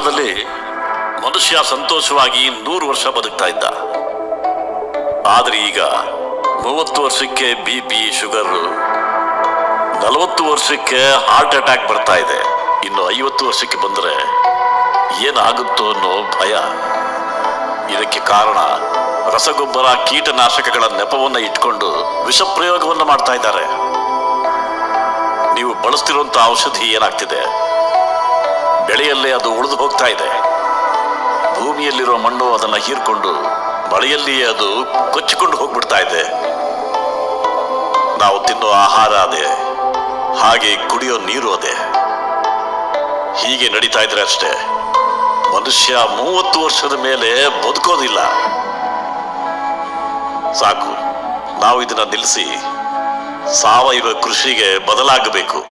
ಕಾಲದಲ್ಲಿ ಮನುಷ್ಯ ಸಂತೋಷವಾಗಿ ನೂರು ವರ್ಷ ಬದುಕ್ತಾ ಇದ್ದ ಆದ್ರೆ ಈಗ ಮೂವತ್ತು ವರ್ಷಕ್ಕೆ ಬಿ ಪಿ ಶುಗರ್ ನಲವತ್ತು ವರ್ಷಕ್ಕೆ ಹಾರ್ಟ್ ಅಟ್ಯಾಕ್ ಬರ್ತಾ ಇದೆ ಇನ್ನು ಐವತ್ತು ವರ್ಷಕ್ಕೆ ಬಂದರೆ ಏನಾಗುತ್ತೋ ಅನ್ನೋ ಭಯ ಇದಕ್ಕೆ ಕಾರಣ ರಸಗೊಬ್ಬರ ಕೀಟನಾಶಕಗಳ ನೆಪವನ್ನ ಇಟ್ಕೊಂಡು ವಿಷ ಪ್ರಯೋಗವನ್ನು ಮಾಡ್ತಾ ಇದ್ದಾರೆ ನೀವು ಬಳಸ್ತಿರುವಂತ ಔಷಧಿ ಏನಾಗ್ತಿದೆ ಬೆಳೆಯಲ್ಲೇ ಅದು ಉಳಿದು ಹೋಗ್ತಾ ಇದೆ ಭೂಮಿಯಲ್ಲಿರೋ ಮಣ್ಣು ಅದನ್ನ ಹೀರ್ಕೊಂಡು ಮಳೆಯಲ್ಲಿಯೇ ಅದು ಕೊಚ್ಚಿಕೊಂಡು ಹೋಗ್ಬಿಡ್ತಾ ಇದೆ ನಾವು ತಿನ್ನೋ ಆಹಾರ ಅದೇ ಹಾಗೆ ಕುಡಿಯೋ ನೀರು ಅದೇ ಹೀಗೆ ನಡೀತಾ ಇದ್ರೆ ಅಷ್ಟೇ ಮನುಷ್ಯ ಮೂವತ್ತು ವರ್ಷದ ಮೇಲೆ ಬದುಕೋದಿಲ್ಲ ಸಾಕು ನಾವು ಇದನ್ನ ನಿಲ್ಲಿಸಿ ಸಾವಯವ ಕೃಷಿಗೆ ಬದಲಾಗಬೇಕು